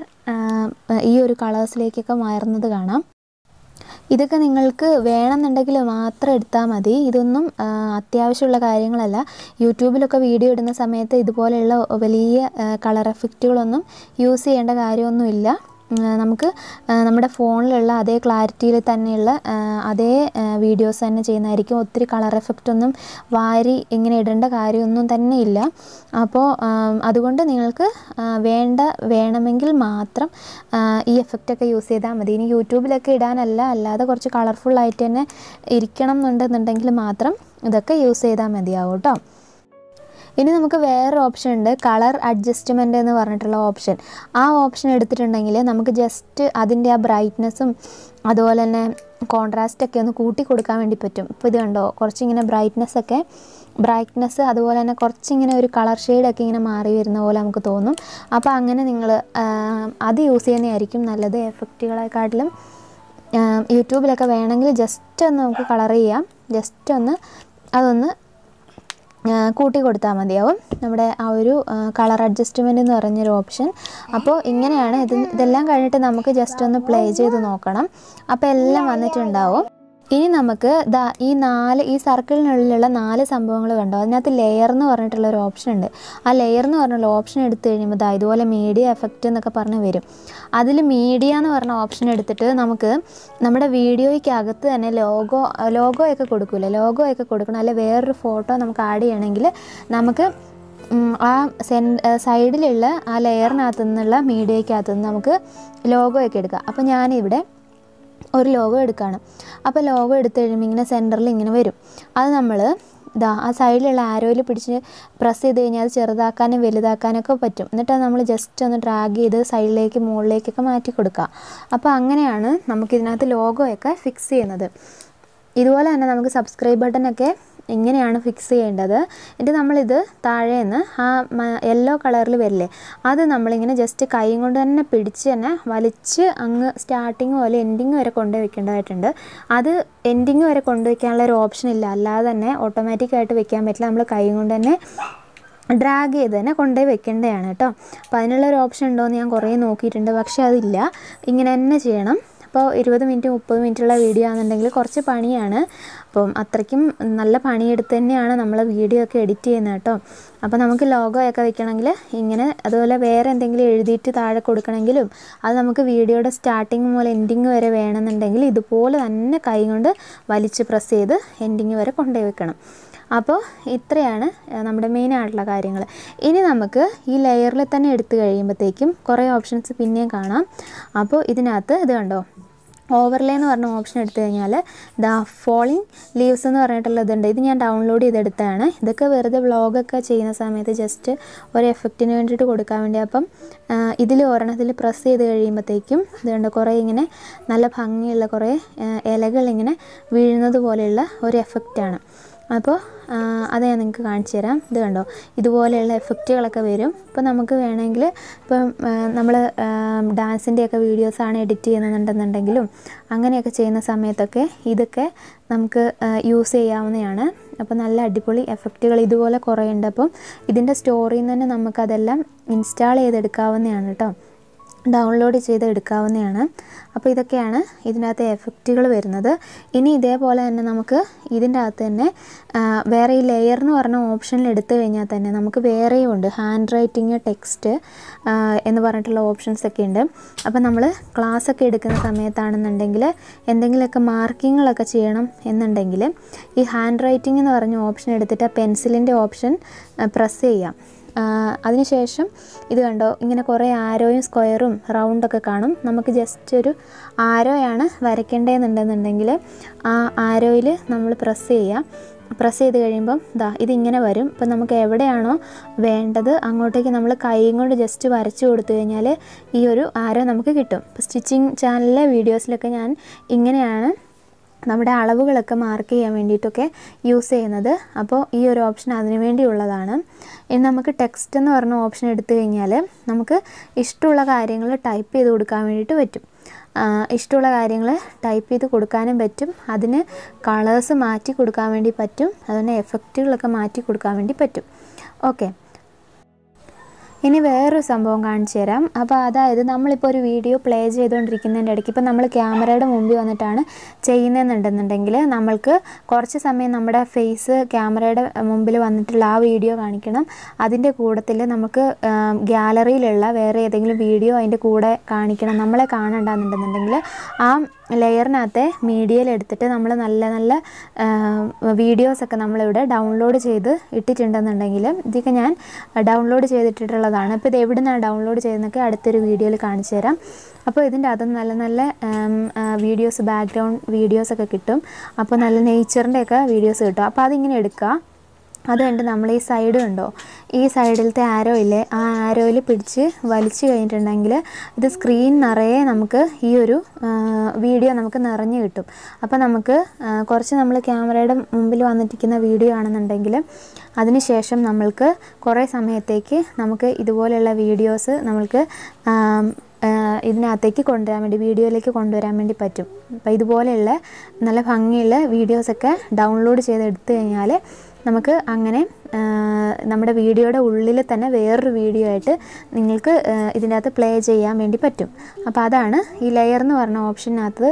ഈ ഒരു കളേഴ്സിലേക്കൊക്കെ മാറുന്നത് കാണാം ഇതൊക്കെ നിങ്ങൾക്ക് വേണമെന്നുണ്ടെങ്കിൽ മാത്രം എടുത്താൽ മതി ഇതൊന്നും അത്യാവശ്യമുള്ള കാര്യങ്ങളല്ല യൂട്യൂബിലൊക്കെ വീഡിയോ ഇടുന്ന സമയത്ത് ഇതുപോലെയുള്ള വലിയ കളർ എഫക്റ്റുകളൊന്നും യൂസ് ചെയ്യേണ്ട കാര്യമൊന്നുമില്ല നമുക്ക് നമ്മുടെ ഫോണിലുള്ള അതേ ക്ലാരിറ്റിയിൽ തന്നെയുള്ള അതേ വീഡിയോസ് തന്നെ ചെയ്യുന്നതായിരിക്കും ഒത്തിരി കളർ എഫക്റ്റ് ഒന്നും വാരി ഇങ്ങനെ ഇടേണ്ട കാര്യമൊന്നും തന്നെ ഇല്ല അപ്പോൾ അതുകൊണ്ട് നിങ്ങൾക്ക് വേണ്ട വേണമെങ്കിൽ മാത്രം ഈ എഫക്റ്റൊക്കെ യൂസ് ചെയ്താൽ മതി ഇനി യൂട്യൂബിലൊക്കെ ഇടാനല്ല അല്ലാതെ കുറച്ച് കളർഫുള്ളായിട്ട് തന്നെ ഇരിക്കണം എന്നുണ്ടെന്നുണ്ടെങ്കിൽ മാത്രം ഇതൊക്കെ യൂസ് ചെയ്താൽ മതിയാവും കേട്ടോ ഇനി നമുക്ക് വേറൊരു ഓപ്ഷൻ ഉണ്ട് കളർ അഡ്ജസ്റ്റ്മെൻറ്റ് എന്ന് പറഞ്ഞിട്ടുള്ള ഓപ്ഷൻ ആ ഓപ്ഷൻ എടുത്തിട്ടുണ്ടെങ്കിൽ നമുക്ക് ജസ്റ്റ് അതിൻ്റെ ആ ബ്രൈറ്റ്നെസ്സും അതുപോലെ തന്നെ കോൺട്രാസ്റ്റൊക്കെ ഒന്ന് കൂട്ടി കൊടുക്കാൻ വേണ്ടി പറ്റും ഇപ്പോൾ ഇത് കണ്ടോ കുറച്ചിങ്ങനെ ബ്രൈറ്റ്നെസ് ഒക്കെ ബ്രൈറ്റ്നെസ് അതുപോലെ തന്നെ കുറച്ചിങ്ങനെ ഒരു കളർ ഷെയ്ഡൊക്കെ ഇങ്ങനെ മാറി വരുന്ന പോലെ നമുക്ക് തോന്നും അപ്പോൾ അങ്ങനെ നിങ്ങൾ അത് യൂസ് ചെയ്യുന്നതായിരിക്കും നല്ലത് എഫക്റ്റുകളെക്കാട്ടിലും യൂട്യൂബിലൊക്കെ വേണമെങ്കിൽ ജസ്റ്റ് ഒന്ന് നമുക്ക് കളർ ചെയ്യാം ജസ്റ്റ് ഒന്ന് അതൊന്ന് കൂട്ടി കൊടുത്താൽ മതിയാവും നമ്മുടെ ആ ഒരു കളർ അഡ്ജസ്റ്റ്മെൻ്റ് എന്ന് പറഞ്ഞൊരു ഓപ്ഷൻ അപ്പോൾ ഇങ്ങനെയാണ് ഇത് ഇതെല്ലാം കഴിഞ്ഞിട്ട് നമുക്ക് ജസ്റ്റ് ഒന്ന് പ്ലേ ചെയ്ത് നോക്കണം അപ്പോൾ എല്ലാം വന്നിട്ടുണ്ടാവും ഇനി നമുക്ക് ദാ ഈ നാല് ഈ സർക്കിളിനുള്ളിലുള്ള നാല് സംഭവങ്ങൾ കണ്ടോ അതിനകത്ത് ലെയർ എന്ന് പറഞ്ഞിട്ടുള്ള ഒരു ഓപ്ഷൻ ഉണ്ട് ആ ലെയർ എന്ന് പറഞ്ഞുള്ള ഓപ്ഷൻ എടുത്തു കഴിയുമ്പോൾ ദാ ഇതുപോലെ മീഡിയ എഫക്റ്റ് എന്നൊക്കെ പറഞ്ഞ് വരും അതിൽ മീഡിയ എന്ന് പറഞ്ഞ ഓപ്ഷൻ എടുത്തിട്ട് നമുക്ക് നമ്മുടെ വീഡിയോയ്ക്ക് അകത്ത് തന്നെ ലോഗോ ലോഗോ ഒക്കെ കൊടുക്കൂലേ ലോഗോ ഒക്കെ കൊടുക്കണം അല്ലെ വേറൊരു ഫോട്ടോ നമുക്ക് ആഡ് ചെയ്യണമെങ്കിൽ നമുക്ക് ആ സെൻ സൈഡിലുള്ള ആ ലെയറിനകത്തു നിന്നുള്ള മീഡിയയ്ക്കകത്തു നിന്ന് നമുക്ക് ലോഗോ ഒക്കെ എടുക്കാം അപ്പോൾ ഞാനിവിടെ ഒരു ലോഗോ എടുക്കുകയാണ് അപ്പോൾ ലോഗോ എടുത്ത് കഴിയുമ്പോൾ ഇങ്ങനെ സെൻറ്ററിൽ ഇങ്ങനെ വരും അത് നമ്മൾ ഇതാ ആ സൈഡിലുള്ള ആരോയിൽ പിടിച്ച് പ്രസ് ചെയ്ത് കഴിഞ്ഞാൽ അത് ചെറുതാക്കാനും വലുതാക്കാനൊക്കെ പറ്റും എന്നിട്ട് നമ്മൾ ജസ്റ്റ് ഒന്ന് ഡ്രാഗ് ചെയ്ത് സൈഡിലേക്ക് മുകളിലേക്കൊക്കെ മാറ്റി കൊടുക്കുക അപ്പോൾ അങ്ങനെയാണ് നമുക്കിതിനകത്ത് ലോഗോയൊക്കെ ഫിക്സ് ചെയ്യുന്നത് ഇതുപോലെ തന്നെ നമുക്ക് സബ്സ്ക്രൈബ് ബട്ടനൊക്കെ ഇങ്ങനെയാണ് ഫിക്സ് ചെയ്യേണ്ടത് എന്നിട്ട് നമ്മളിത് താഴേന്ന് ആ യെല്ലോ കളറിൽ വരില്ലേ അത് നമ്മളിങ്ങനെ ജസ്റ്റ് കൈ കൊണ്ട് തന്നെ പിടിച്ച് തന്നെ വലിച്ച് അങ്ങ് സ്റ്റാർട്ടിങ് പോലെ എൻഡിങ് വരെ കൊണ്ടുപോയി വെക്കേണ്ടതായിട്ടുണ്ട് അത് എൻഡിങ് വരെ കൊണ്ടുവയ്ക്കാനുള്ള ഒരു ഓപ്ഷൻ ഇല്ല അല്ലാതെ തന്നെ ഓട്ടോമാറ്റിക്കായിട്ട് വെക്കാൻ പറ്റില്ല നമ്മൾ കൈ കൊണ്ട് തന്നെ ഡ്രാഗ് ചെയ്ത് തന്നെ കൊണ്ടുപോയി വെക്കേണ്ടതാണ് കേട്ടോ അപ്പോൾ അതിനുള്ള ഒരു ഓപ്ഷൻ ഉണ്ടോ എന്ന് ഞാൻ കുറേ നോക്കിയിട്ടുണ്ട് പക്ഷേ അതില്ല ഇങ്ങനെ തന്നെ ചെയ്യണം അപ്പോൾ ഇരുപത് മിനിറ്റ് മുപ്പത് മിനിറ്റുള്ള വീഡിയോ ആണെന്നുണ്ടെങ്കിൽ കുറച്ച് പണിയാണ് അപ്പം അത്രയ്ക്കും നല്ല പണിയെടുത്ത് തന്നെയാണ് നമ്മൾ വീഡിയോ ഒക്കെ എഡിറ്റ് ചെയ്യുന്നത് കേട്ടോ അപ്പോൾ നമുക്ക് ലോഗോ ഒക്കെ വെക്കണമെങ്കിൽ ഇങ്ങനെ അതുപോലെ വേറെ എന്തെങ്കിലും എഴുതിയിട്ട് താഴെ കൊടുക്കണമെങ്കിലും അത് നമുക്ക് വീഡിയോയുടെ സ്റ്റാർട്ടിങ് മുതൽ എൻഡിങ് വരെ വേണമെന്നുണ്ടെങ്കിൽ ഇതുപോലെ തന്നെ കൈ കൊണ്ട് വലിച്ച് പ്രസ് ചെയ്ത് എൻഡിങ് വരെ കൊണ്ടുപോയി വെക്കണം അപ്പോൾ ഇത്രയാണ് നമ്മുടെ മെയിൻ ആയിട്ടുള്ള കാര്യങ്ങൾ ഇനി നമുക്ക് ഈ ലെയറിൽ തന്നെ എടുത്തു കഴിയുമ്പോഴത്തേക്കും കുറേ ഓപ്ഷൻസ് പിന്നെയും കാണാം അപ്പോൾ ഇതിനകത്ത് ഇത് കണ്ടോ ഓവർലേ എന്ന് പറഞ്ഞ ഓപ്ഷൻ എടുത്തു കഴിഞ്ഞാൽ ദ ഫോളിങ് ലീവ്സ് എന്ന് പറഞ്ഞിട്ടുള്ള ഇതുണ്ട് ഇത് ഞാൻ ഡൗൺലോഡ് ചെയ്തെടുത്തതാണ് ഇതൊക്കെ വെറുതെ വ്ളോഗൊക്കെ ചെയ്യുന്ന സമയത്ത് ജസ്റ്റ് ഒരു എഫക്റ്റിന് വേണ്ടിയിട്ട് കൊടുക്കാൻ വേണ്ടി അപ്പം ഇതിൽ ഒരെണ്ണത്തിൽ പ്രസ് ചെയ്ത് കഴിയുമ്പോഴത്തേക്കും ഇതുണ്ട് കുറേ ഇങ്ങനെ നല്ല ഭംഗിയുള്ള കുറേ ഇലകൾ ഇങ്ങനെ വീഴുന്നത് പോലെയുള്ള ഒരു എഫക്റ്റാണ് അപ്പോൾ അത് ഞാൻ നിങ്ങൾക്ക് കാണിച്ചു തരാം ഇത് കണ്ടോ ഇതുപോലെയുള്ള എഫക്റ്റുകളൊക്കെ വരും ഇപ്പോൾ നമുക്ക് വേണമെങ്കിൽ ഇപ്പം നമ്മൾ ഡാൻസിൻ്റെയൊക്കെ വീഡിയോസാണ് എഡിറ്റ് ചെയ്യുന്നുണ്ടെന്നുണ്ടെങ്കിലും അങ്ങനെയൊക്കെ ചെയ്യുന്ന സമയത്തൊക്കെ ഇതൊക്കെ നമുക്ക് യൂസ് ചെയ്യാവുന്നതാണ് അപ്പോൾ നല്ല അടിപൊളി എഫക്റ്റുകൾ ഇതുപോലെ കുറേ ഉണ്ട് അപ്പം ഇതിൻ്റെ സ്റ്റോറിയിൽ നിന്ന് തന്നെ നമുക്കതെല്ലാം ഇൻസ്റ്റാൾ ചെയ്തെടുക്കാവുന്നതാണ് കേട്ടോ ഡൗൺലോഡ് ചെയ്ത് എടുക്കാവുന്നതാണ് അപ്പോൾ ഇതൊക്കെയാണ് ഇതിനകത്ത് എഫക്റ്റുകൾ വരുന്നത് ഇനി ഇതേപോലെ തന്നെ നമുക്ക് ഇതിൻ്റെ അകത്ത് തന്നെ വേറെ ഈ ലെയർ എന്ന് പറഞ്ഞ ഓപ്ഷനിൽ എടുത്തു കഴിഞ്ഞാൽ തന്നെ നമുക്ക് വേറെയും ഉണ്ട് ഹാൻഡ് റൈറ്റിംഗ് ടെക്സ്റ്റ് എന്ന് പറഞ്ഞിട്ടുള്ള ഓപ്ഷൻസ് ഒക്കെ ഉണ്ട് അപ്പോൾ നമ്മൾ ക്ലാസ് ഒക്കെ എടുക്കുന്ന സമയത്താണെന്നുണ്ടെങ്കിൽ എന്തെങ്കിലുമൊക്കെ മാർക്കിങ്ങുകളൊക്കെ ചെയ്യണം എന്നുണ്ടെങ്കിൽ ഈ ഹാൻഡ് റൈറ്റിംഗ് എന്ന് പറഞ്ഞ ഓപ്ഷൻ എടുത്തിട്ട് ആ പെൻസിലിൻ്റെ ഓപ്ഷൻ പ്രസ് ചെയ്യാം അതിനുശേഷം ഇത് കണ്ടോ ഇങ്ങനെ കുറേ ആരോയും സ്ക്വയറും റൗണ്ടൊക്കെ കാണും നമുക്ക് ജസ്റ്റ് ഒരു ആരോയാണ് വരയ്ക്കേണ്ടതെന്നുണ്ടെന്നുണ്ടെങ്കിൽ ആ ആരോയിൽ നമ്മൾ പ്രസ് ചെയ്യുക പ്രസ് ചെയ്ത് കഴിയുമ്പം ദാ ഇതിങ്ങനെ വരും ഇപ്പം നമുക്ക് എവിടെയാണോ വേണ്ടത് അങ്ങോട്ടേക്ക് നമ്മൾ കൈയും കൊണ്ട് ജസ്റ്റ് വരച്ചു കൊടുത്തു കഴിഞ്ഞാൽ ഈ ഒരു ആരോ നമുക്ക് കിട്ടും ഇപ്പോൾ സ്റ്റിച്ചിങ് ചാനലിലെ വീഡിയോസിലൊക്കെ ഞാൻ ഇങ്ങനെയാണ് നമ്മുടെ അളവുകളൊക്കെ മാർക്ക് ചെയ്യാൻ വേണ്ടിയിട്ടൊക്കെ യൂസ് ചെയ്യുന്നത് അപ്പോൾ ഈ ഒരു ഓപ്ഷൻ അതിനു വേണ്ടിയുള്ളതാണ് ഇനി നമുക്ക് ടെക്സ്റ്റ് എന്ന് പറഞ്ഞ ഓപ്ഷൻ എടുത്തു കഴിഞ്ഞാൽ നമുക്ക് ഇഷ്ടമുള്ള കാര്യങ്ങൾ ടൈപ്പ് ചെയ്ത് കൊടുക്കാൻ വേണ്ടിയിട്ട് പറ്റും ഇഷ്ടമുള്ള കാര്യങ്ങൾ ടൈപ്പ് ചെയ്ത് കൊടുക്കാനും പറ്റും അതിന് കളേഴ്സ് മാറ്റി കൊടുക്കാൻ വേണ്ടി പറ്റും അതിന് എഫക്റ്റുകളൊക്കെ മാറ്റി കൊടുക്കാൻ വേണ്ടി പറ്റും ഓക്കെ ഇനി വേറൊരു സംഭവം കാണിച്ചു തരാം അപ്പോൾ അതായത് നമ്മളിപ്പോൾ ഒരു വീഡിയോ പ്ലേ ചെയ്തുകൊണ്ടിരിക്കുന്നതിൻ്റെ ഇടയ്ക്ക് ഇപ്പോൾ നമ്മൾ ക്യാമറയുടെ മുമ്പിൽ വന്നിട്ടാണ് ചെയ്യുന്നതെന്നുണ്ടെന്നുണ്ടെങ്കിൽ നമ്മൾക്ക് കുറച്ച് സമയം നമ്മുടെ ഫേസ് ക്യാമറയുടെ മുമ്പിൽ വന്നിട്ടുള്ള ആ വീഡിയോ കാണിക്കണം അതിൻ്റെ കൂട്ടത്തിൽ നമുക്ക് ഗ്യാലറിയിലുള്ള വേറെ ഏതെങ്കിലും വീഡിയോ അതിൻ്റെ കൂടെ കാണിക്കണം നമ്മളെ കാണണ്ടെന്നുണ്ടെന്നുണ്ടെങ്കിൽ ആ ലെയറിനകത്തെ മീഡിയയിൽ എടുത്തിട്ട് നമ്മൾ നല്ല നല്ല വീഡിയോസൊക്കെ നമ്മളിവിടെ ഡൗൺലോഡ് ചെയ്ത് ഇട്ടിട്ടുണ്ടെന്നുണ്ടെങ്കിൽ ഇതൊക്കെ ഞാൻ ഡൗൺലോഡ് ചെയ്തിട്ടിട്ടുള്ളതാണ് അപ്പോൾ ഇത് എവിടെ നിന്നാണ് ഡൗൺലോഡ് ചെയ്യുന്നതൊക്കെ അടുത്തൊരു വീഡിയോയിൽ കാണിച്ചു തരാം അപ്പോൾ ഇതിൻ്റെ അകത്ത് നല്ല നല്ല വീഡിയോസ് ബാക്ക്ഗ്രൗണ്ട് വീഡിയോസൊക്കെ കിട്ടും അപ്പോൾ നല്ല നേച്ചറിൻ്റെയൊക്കെ വീഡിയോസ് കിട്ടും അപ്പോൾ അതിങ്ങനെ എടുക്കുക അത് കണ്ട് നമ്മൾ ഈ സൈഡ് കണ്ടോ ഈ സൈഡിലത്തെ ആരോ ഇല്ലേ ആ ആരോയിൽ പിടിച്ച് വലിച്ചു കഴിഞ്ഞിട്ടുണ്ടെങ്കിൽ ഇത് സ്ക്രീൻ നിറയെ നമുക്ക് ഈ ഒരു വീഡിയോ നമുക്ക് നിറഞ്ഞു കിട്ടും അപ്പോൾ നമുക്ക് കുറച്ച് നമ്മൾ ക്യാമറയുടെ മുമ്പിൽ വന്നിരിക്കുന്ന വീഡിയോ ആണെന്നുണ്ടെങ്കിൽ അതിനുശേഷം നമ്മൾക്ക് കുറേ സമയത്തേക്ക് നമുക്ക് ഇതുപോലെയുള്ള വീഡിയോസ് നമ്മൾക്ക് ഇതിനകത്തേക്ക് കൊണ്ടുവരാൻ വേണ്ടി വീഡിയോയിലേക്ക് കൊണ്ടുവരാൻ വേണ്ടി പറ്റും അപ്പോൾ ഇതുപോലെയുള്ള നല്ല ഭംഗിയുള്ള വീഡിയോസൊക്കെ ഡൗൺലോഡ് ചെയ്ത് എടുത്തു കഴിഞ്ഞാൽ നമുക്ക് അങ്ങനെ നമ്മുടെ വീഡിയോയുടെ ഉള്ളിൽ തന്നെ വേറൊരു വീഡിയോ ആയിട്ട് നിങ്ങൾക്ക് ഇതിൻ്റെ അകത്ത് പ്ലേ ചെയ്യാൻ വേണ്ടി പറ്റും അപ്പോൾ അതാണ് ഈ ലെയർ എന്ന് പറഞ്ഞ ഓപ്ഷനകത്ത്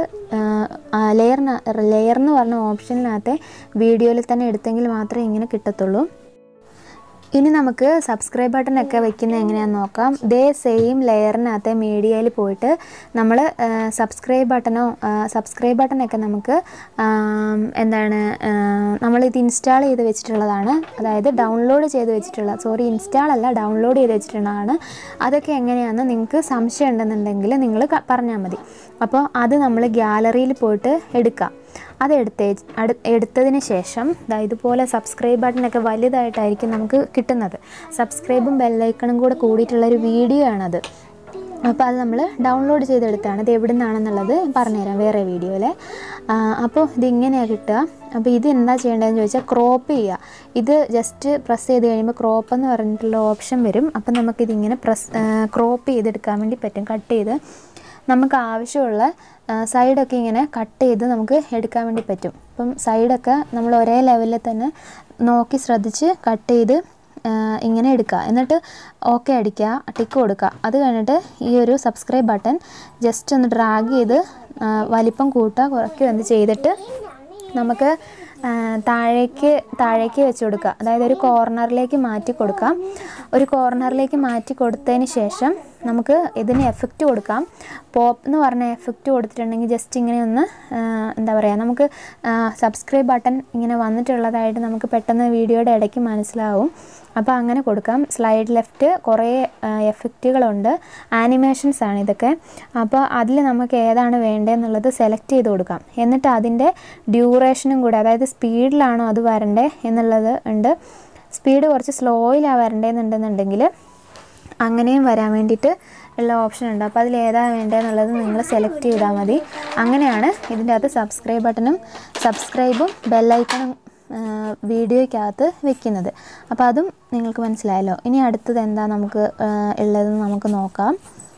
ലെയറിന് ലെയർ എന്ന് പറഞ്ഞ ഓപ്ഷനിനകത്തെ വീഡിയോയിൽ തന്നെ എടുത്തെങ്കിൽ മാത്രമേ ഇങ്ങനെ കിട്ടത്തുള്ളൂ ഇനി നമുക്ക് സബ്സ്ക്രൈബ് ബട്ടൺ ഒക്കെ വെക്കുന്നത് എങ്ങനെയാണെന്ന് നോക്കാം ഇതേ സെയിം ലെയറിനകത്തെ മീഡിയയിൽ പോയിട്ട് നമ്മൾ സബ്സ്ക്രൈബ് ബട്ടണോ സബ്സ്ക്രൈബ് ബട്ടണൊക്കെ നമുക്ക് എന്താണ് നമ്മളിത് ഇൻസ്റ്റാൾ ചെയ്ത് വെച്ചിട്ടുള്ളതാണ് അതായത് ഡൗൺലോഡ് ചെയ്ത് വെച്ചിട്ടുള്ള സോറി ഇൻസ്റ്റാൾ അല്ല ഡൗൺലോഡ് ചെയ്ത് വെച്ചിട്ടുള്ളതാണ് അതൊക്കെ എങ്ങനെയാണെന്ന് നിങ്ങൾക്ക് സംശയം ഉണ്ടെന്നുണ്ടെങ്കിൽ നിങ്ങൾ പറഞ്ഞാൽ മതി അപ്പോൾ അത് നമ്മൾ ഗ്യാലറിയിൽ പോയിട്ട് എടുക്കാം അത് എടുത്തേ അടു എടുത്തതിന് ശേഷം ദാ ഇതുപോലെ സബ്സ്ക്രൈബ് ബട്ടണൊക്കെ വലുതായിട്ടായിരിക്കും നമുക്ക് കിട്ടുന്നത് സബ്സ്ക്രൈബും ബെല്ലൈക്കണും കൂടെ കൂടിയിട്ടുള്ള ഒരു വീഡിയോ ആണത് അപ്പോൾ അത് നമ്മൾ ഡൗൺലോഡ് ചെയ്തെടുത്താണ് ഇത് എവിടെ നിന്നാണെന്നുള്ളത് പറഞ്ഞുതരാം വേറെ വീഡിയോയിൽ അപ്പോൾ ഇതിങ്ങനെയാണ് കിട്ടുക അപ്പോൾ ഇത് എന്താ ചെയ്യേണ്ടതെന്ന് ചോദിച്ചാൽ ക്രോപ്പ് ചെയ്യുക ഇത് ജസ്റ്റ് പ്രസ് ചെയ്ത് കഴിയുമ്പോൾ ക്രോപ്പ് എന്ന് പറഞ്ഞിട്ടുള്ള ഓപ്ഷൻ വരും അപ്പം നമുക്കിതിങ്ങനെ പ്രസ് ക്രോപ്പ് ചെയ്തെടുക്കാൻ വേണ്ടി പറ്റും കട്ട് ചെയ്ത് നമുക്ക് ആവശ്യമുള്ള സൈഡൊക്കെ ഇങ്ങനെ കട്ട് ചെയ്ത് നമുക്ക് എടുക്കാൻ വേണ്ടി പറ്റും അപ്പം സൈഡൊക്കെ നമ്മൾ ഒരേ ലെവലിൽ തന്നെ നോക്കി ശ്രദ്ധിച്ച് കട്ട് ചെയ്ത് ഇങ്ങനെ എടുക്കുക എന്നിട്ട് ഓക്കെ അടിക്കുക ടിക്ക് കൊടുക്കുക അത് കഴിഞ്ഞിട്ട് ഈ ഒരു സബ്സ്ക്രൈബ് ബട്ടൺ ജസ്റ്റ് ഒന്ന് ഡ്രാഗ് ചെയ്ത് വലിപ്പം കൂട്ടുക കുറയ്ക്കുക എന്ത് ചെയ്തിട്ട് നമുക്ക് താഴേക്ക് താഴേക്ക് വെച്ച് കൊടുക്കുക അതായത് ഒരു കോർണറിലേക്ക് മാറ്റി കൊടുക്കാം ഒരു കോർണറിലേക്ക് മാറ്റി കൊടുത്തതിന് ശേഷം നമുക്ക് ഇതിന് എഫക്റ്റ് കൊടുക്കാം പോപ്പ് എന്ന് പറഞ്ഞ എഫക്റ്റ് കൊടുത്തിട്ടുണ്ടെങ്കിൽ ജസ്റ്റ് ഇങ്ങനെ ഒന്ന് എന്താ പറയുക നമുക്ക് സബ്സ്ക്രൈബ് ബട്ടൺ ഇങ്ങനെ വന്നിട്ടുള്ളതായിട്ട് നമുക്ക് പെട്ടെന്ന് വീഡിയോയുടെ ഇടയ്ക്ക് മനസ്സിലാവും അപ്പോൾ അങ്ങനെ കൊടുക്കാം സ്ലൈഡ് ലെഫ്റ്റ് കുറേ എഫക്റ്റുകളുണ്ട് ആനിമേഷൻസ് ആണ് ഇതൊക്കെ അപ്പോൾ അതിൽ നമുക്ക് ഏതാണ് വേണ്ടതെന്നുള്ളത് സെലക്ട് ചെയ്ത് കൊടുക്കാം എന്നിട്ട് അതിൻ്റെ ഡ്യൂറേഷനും കൂടെ അതായത് സ്പീഡിലാണോ അത് വരണ്ടേ എന്നുള്ളത് ഉണ്ട് സ്പീഡ് കുറച്ച് സ്ലോയിലാണ് വരണ്ടേന്നുണ്ടെന്നുണ്ടെങ്കിൽ അങ്ങനെയും വരാൻ വേണ്ടിയിട്ട് ഉള്ള ഓപ്ഷൻ ഉണ്ട് അപ്പോൾ അതിൽ ഏതാണ് വേണ്ടതെന്നുള്ളത് നിങ്ങൾ സെലക്ട് ചെയ്താൽ മതി അങ്ങനെയാണ് ഇതിൻ്റെ അകത്ത് സബ്സ്ക്രൈബ് ബട്ടണും സബ്സ്ക്രൈബും ബെല്ലൈക്കണും വീഡിയോയ്ക്കകത്ത് വെക്കുന്നത് അപ്പോൾ അതും നിങ്ങൾക്ക് മനസ്സിലായല്ലോ ഇനി അടുത്തത് എന്താ നമുക്ക് ഉള്ളതെന്ന് നമുക്ക് നോക്കാം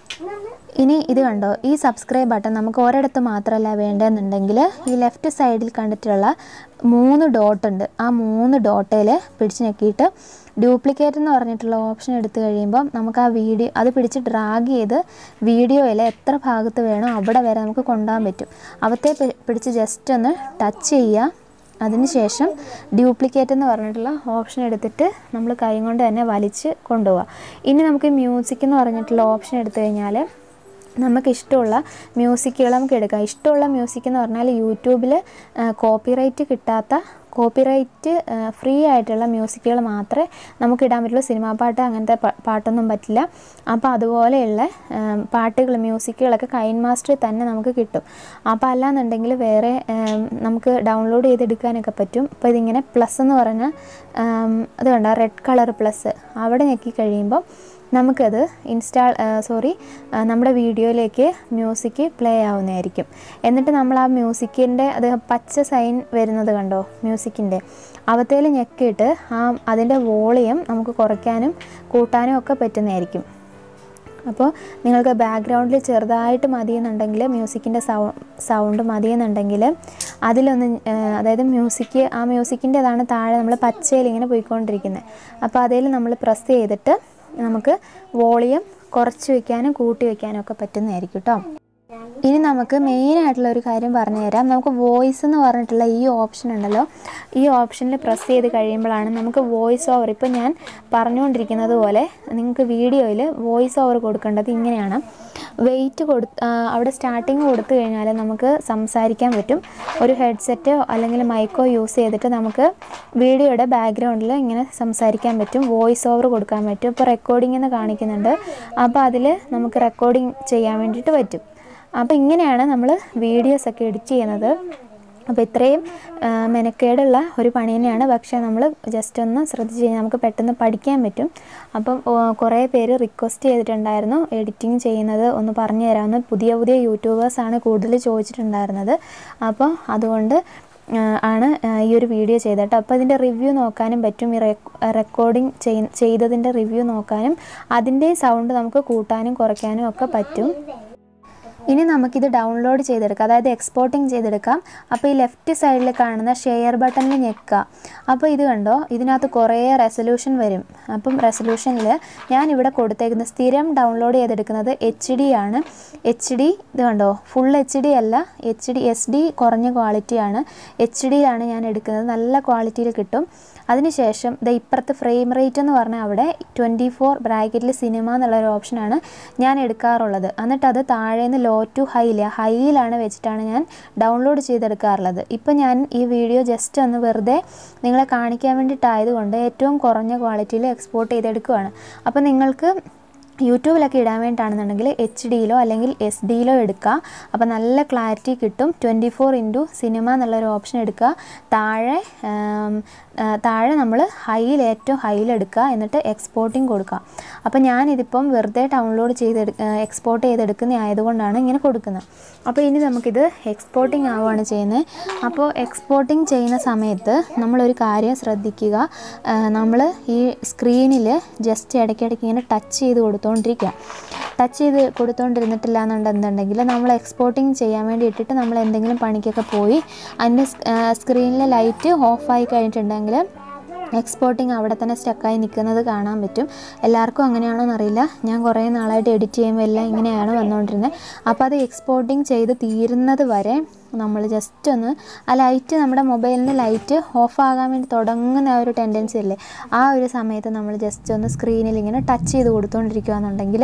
ഇനി ഇത് കണ്ടോ ഈ സബ്സ്ക്രൈബ് ബട്ടൺ നമുക്ക് ഒരിടത്ത് മാത്രമല്ല വേണ്ടതെന്നുണ്ടെങ്കിൽ ഈ ലെഫ്റ്റ് സൈഡിൽ കണ്ടിട്ടുള്ള മൂന്ന് ഡോട്ട് ഉണ്ട് ആ മൂന്ന് ഡോട്ടയിൽ പിടിച്ച് ഞെക്കിയിട്ട് ഡ്യൂപ്ലിക്കേറ്റ് എന്ന് പറഞ്ഞിട്ടുള്ള ഓപ്ഷൻ എടുത്തു കഴിയുമ്പം നമുക്ക് ആ വീഡിയോ അത് പിടിച്ച് ഡ്രാഗ് ചെയ്ത് വീഡിയോയിൽ എത്ര ഭാഗത്ത് വേണോ അവിടെ വരെ നമുക്ക് കൊണ്ടുപോകാൻ പറ്റും അവത്തെ പിടിച്ച് ജസ്റ്റ് ഒന്ന് ടച്ച് ചെയ്യുക അതിനുശേഷം ഡ്യൂപ്ലിക്കേറ്റ് എന്ന് പറഞ്ഞിട്ടുള്ള ഓപ്ഷൻ എടുത്തിട്ട് നമ്മൾ കൈ കൊണ്ട് തന്നെ വലിച്ച് കൊണ്ടുപോവുക ഇനി നമുക്ക് മ്യൂസിക് എന്ന് പറഞ്ഞിട്ടുള്ള ഓപ്ഷൻ എടുത്തു കഴിഞ്ഞാൽ നമുക്ക് ഇഷ്ടമുള്ള മ്യൂസിക്കുകൾ നമുക്ക് എടുക്കാം ഇഷ്ടമുള്ള മ്യൂസിക് എന്ന് പറഞ്ഞാൽ യൂട്യൂബിൽ കോപ്പിറൈറ്റ് കിട്ടാത്ത കോപ്പിറൈറ്റ് ഫ്രീ ആയിട്ടുള്ള മ്യൂസിക്കുകൾ മാത്രമേ നമുക്ക് ഇടാൻ പറ്റുള്ളൂ സിനിമാ പാട്ട് അങ്ങനത്തെ പ- പാട്ടൊന്നും പറ്റില്ല അപ്പോൾ അതുപോലെയുള്ള ഉം, പാട്ടുകൾ മ്യൂസിക്കുകളൊക്കെ കൈൻ മാസ്റ്ററിൽ തന്നെ നമുക്ക് കിട്ടും അപ്പോൾ അല്ലാന്നുണ്ടെങ്കിൽ വേറെ ഉം, നമുക്ക് ഡൗൺലോഡ് ചെയ്തെടുക്കാനൊക്കെ പറ്റും അപ്പോൾ ഇതിങ്ങനെ പ്ലസ് എന്ന് പറഞ്ഞ ഉം, അത് കണ്ട റെഡ് കളർ പ്ലസ് അവിടെ ഞെക്കി കഴിയുമ്പോൾ നമുക്കത് ഇൻസ്റ്റാൾ സോറി നമ്മുടെ വീഡിയോയിലേക്ക് മ്യൂസിക് പ്ലേ ആവുന്നതായിരിക്കും എന്നിട്ട് നമ്മൾ ആ മ്യൂസിക്കിൻ്റെ അത് പച്ച സൈൻ വരുന്നത് കണ്ടോ മ്യൂസിക്കിൻ്റെ അവത്തേൽ ഞെക്കിയിട്ട് ആ അതിൻ്റെ വോളിയം നമുക്ക് കുറയ്ക്കാനും കൂട്ടാനും ഒക്കെ പറ്റുന്നതായിരിക്കും അപ്പോൾ നിങ്ങൾക്ക് ബാക്ക്ഗ്രൗണ്ടിൽ ചെറുതായിട്ട് മതിയെന്നുണ്ടെങ്കിൽ മ്യൂസിക്കിൻ്റെ സൗ സൗണ്ട് മതിയെന്നുണ്ടെങ്കിൽ അതിലൊന്ന് ആ, അതായത് മ്യൂസിക് ആ മ്യൂസിക്കിൻ്റെതാണ് താഴെ നമ്മൾ പച്ചയിൽ ഇങ്ങനെ പോയിക്കൊണ്ടിരിക്കുന്നത് അപ്പോൾ അതിൽ നമ്മൾ പ്രസ് ചെയ്തിട്ട് നമുക്ക് വോളിയം കുറച്ച് വയ്ക്കാനും കൂട്ടി വയ്ക്കാനും ഒക്കെ പറ്റുന്നതായിരിക്കും കേട്ടോ ഇനി നമുക്ക് മെയിൻ ആയിട്ടുള്ള ഒരു കാര്യം പറഞ്ഞു തരാം നമുക്ക് വോയിസ് എന്ന് പറഞ്ഞിട്ടുള്ള ഈ ഓപ്ഷൻ ഉണ്ടല്ലോ ഈ ഓപ്ഷനിൽ പ്രസ് ചെയ്ത് കഴിയുമ്പോഴാണ് നമുക്ക് വോയിസ് ഓവർ ഇപ്പോൾ ഞാൻ പറഞ്ഞുകൊണ്ടിരിക്കുന്നത് പോലെ നിങ്ങൾക്ക് വീഡിയോയിൽ വോയിസ് ഓവർ കൊടുക്കേണ്ടത് ഇങ്ങനെയാണ് വെയിറ്റ് കൊടു ആ, അവിടെ സ്റ്റാർട്ടിങ് കൊടുത്തു കഴിഞ്ഞാൽ നമുക്ക് സംസാരിക്കാൻ പറ്റും ഒരു ഹെഡ്സെറ്റോ അല്ലെങ്കിൽ മൈക്കോ യൂസ് ചെയ്തിട്ട് നമുക്ക് വീഡിയോയുടെ ബാക്ക്ഗ്രൗണ്ടിൽ ഇങ്ങനെ സംസാരിക്കാൻ പറ്റും വോയിസ് ഓവർ കൊടുക്കാൻ പറ്റും ഇപ്പോൾ റെക്കോർഡിംഗ് എന്ന് കാണിക്കുന്നുണ്ട് അപ്പോൾ അതിൽ നമുക്ക് റെക്കോർഡിംഗ് ചെയ്യാൻ വേണ്ടിയിട്ട് പറ്റും അപ്പോൾ ഇങ്ങനെയാണ് നമ്മൾ വീഡിയോസൊക്കെ എഡിറ്റ് ചെയ്യുന്നത് അപ്പോൾ ഇത്രയും ആ, മെനക്കേടുള്ള ഒരു പണി തന്നെയാണ് പക്ഷേ നമ്മൾ ജസ്റ്റ് ഒന്ന് ശ്രദ്ധിച്ച് കഴിഞ്ഞാൽ നമുക്ക് പെട്ടെന്ന് പഠിക്കാൻ പറ്റും അപ്പം ഓ, കുറേ പേര് റിക്വസ്റ്റ് ചെയ്തിട്ടുണ്ടായിരുന്നു എഡിറ്റിംഗ് ചെയ്യുന്നത് ഒന്ന് പറഞ്ഞു തരാമെന്ന് പുതിയ പുതിയ യൂട്യൂബേഴ്സാണ് കൂടുതൽ ചോദിച്ചിട്ടുണ്ടായിരുന്നത് അപ്പോൾ അതുകൊണ്ട് ആ, ആണ് ആ, ഈ ഒരു വീഡിയോ ചെയ്തിട്ട് അപ്പോൾ ഇതിൻ്റെ റിവ്യൂ നോക്കാനും പറ്റും ഈ റെക്കോർഡിങ് ചെയ്തതിൻ്റെ റിവ്യൂ നോക്കാനും അതിൻ്റെ സൗണ്ട് നമുക്ക് കൂട്ടാനും കുറയ്ക്കാനും ഒക്കെ പറ്റും ഇനി നമുക്കിത് ഡൗൺലോഡ് ചെയ്തെടുക്കാം അതായത് എക്സ്പോർട്ടിങ് ചെയ്തെടുക്കാം അപ്പോൾ ഈ ലെഫ്റ്റ് സൈഡിൽ കാണുന്ന ഷെയർ ബട്ടണിൽ ഞെക്കുക അപ്പോൾ ഇത് കണ്ടോ ഇതിനകത്ത് കുറേ റെസൊല്യൂഷൻ വരും അപ്പം റെസൊല്യൂഷനിൽ ഞാനിവിടെ കൊടുത്തേക്കുന്ന സ്ഥിരം ഡൗൺലോഡ് ചെയ്തെടുക്കുന്നത് എച്ച് ഡി ആണ് എച്ച് ഡി ഇത് കണ്ടോ ഫുൾ എച്ച് ഡി അല്ല എച്ച് ഡി എസ് ഡി കുറഞ്ഞ ക്വാളിറ്റിയാണ് എച്ച് ഡിയിലാണ് ഞാൻ എടുക്കുന്നത് നല്ല ക്വാളിറ്റിയിൽ കിട്ടും അതിനുശേഷം ഇത് ഇപ്പുറത്ത് ഫ്രെയിം റേറ്റ് എന്ന് പറഞ്ഞാൽ അവിടെ ട്വൻറ്റി ഫോർ ബ്രാക്കറ്റിൽ സിനിമ എന്നുള്ളൊരു ഓപ്ഷനാണ് ഞാൻ എടുക്കാറുള്ളത് എന്നിട്ട് അത് താഴേന്ന് ലോ ടു ഹൈയിൽ ഹൈയിലാണ് വെച്ചിട്ടാണ് ഞാൻ ഡൗൺലോഡ് ചെയ്തെടുക്കാറുള്ളത് ഇപ്പം ഞാൻ ഈ വീഡിയോ ജസ്റ്റ് ഒന്ന് വെറുതെ നിങ്ങളെ കാണിക്കാൻ വേണ്ടിയിട്ടായതുകൊണ്ട് ഏറ്റവും കുറഞ്ഞ ക്വാളിറ്റിയിൽ എക്സ്പോർട്ട് ചെയ്തെടുക്കുകയാണ് അപ്പോൾ നിങ്ങൾക്ക് യൂട്യൂബിലൊക്കെ ഇടാൻ വേണ്ടിയിട്ടാണെന്നുണ്ടെങ്കിൽ എച്ച് ഡിയിലോ അല്ലെങ്കിൽ എസ് ഡിയിലോ എടുക്കുക അപ്പോൾ നല്ല ക്ലാരിറ്റി കിട്ടും ട്വൻറ്റി ഫോർ ഇൻറ്റു സിനിമ എന്നുള്ളൊരു ഓപ്ഷൻ എടുക്കുക താഴെ ആം, ആ, താഴെ നമ്മൾ ഹൈയിൽ ഏറ്റവും ഹൈയിൽ എടുക്കുക എന്നിട്ട് എക്സ്പോർട്ടിങ് കൊടുക്കുക അപ്പോൾ ഞാനിതിപ്പം വെറുതെ ഡൗൺലോഡ് ചെയ്ത് എക്സ്പോർട്ട് ചെയ്തെടുക്കുന്ന ആയതുകൊണ്ടാണ് ഇങ്ങനെ കൊടുക്കുന്നത് അപ്പോൾ ഇനി നമുക്കിത് എക്സ്പോർട്ടിങ് ആവുകയാണ് ചെയ്യുന്നത് അപ്പോൾ എക്സ്പോർട്ടിങ് ചെയ്യുന്ന സമയത്ത് നമ്മളൊരു കാര്യം ശ്രദ്ധിക്കുക നമ്മൾ ഈ സ്ക്രീനിൽ ജസ്റ്റ് ഇടയ്ക്കിടയ്ക്ക് ഇങ്ങനെ ടച്ച് ചെയ്ത് കൊടുത്തുകൊണ്ടിരിക്കുക ടച്ച് ചെയ്ത് കൊടുത്തുകൊണ്ടിരുന്നിട്ടില്ല എന്നുണ്ടെന്നുണ്ടെങ്കിൽ നമ്മൾ എക്സ്പോർട്ടിങ് ചെയ്യാൻ വേണ്ടി ഇട്ടിട്ട് നമ്മൾ എന്തെങ്കിലും പണിക്കൊക്കെ പോയി അതിൻ്റെ സ്ക്രീനിലെ ലൈറ്റ് ഓഫായി കഴിഞ്ഞിട്ടുണ്ടെങ്കിൽ എക്സ്പോർട്ടിങ് അവിടെ തന്നെ സ്റ്റക്കായി നിൽക്കുന്നത് കാണാൻ പറ്റും എല്ലാവർക്കും അങ്ങനെയാണോ എന്നറിയില്ല ഞാൻ കുറേ നാളായിട്ട് എഡിറ്റ് ചെയ്യുമ്പോൾ എല്ലാം ഇങ്ങനെയാണ് വന്നുകൊണ്ടിരുന്നത് അപ്പോൾ അത് എക്സ്പോർട്ടിങ് ചെയ്ത് തീരുന്നത് വരെ നമ്മൾ ജസ്റ്റ് ഒന്ന് ആ ലൈറ്റ് നമ്മുടെ മൊബൈലിൻ്റെ ലൈറ്റ് ഓഫ് ആകാൻ വേണ്ടി തുടങ്ങുന്ന ആ ഒരു ടെൻഡൻസി അല്ലേ ആ ഒരു സമയത്ത് നമ്മൾ ജസ്റ്റ് ഒന്ന് സ്ക്രീനിൽ ഇങ്ങനെ ടച്ച് ചെയ്ത് കൊടുത്തുകൊണ്ടിരിക്കുകയാണെന്നുണ്ടെങ്കിൽ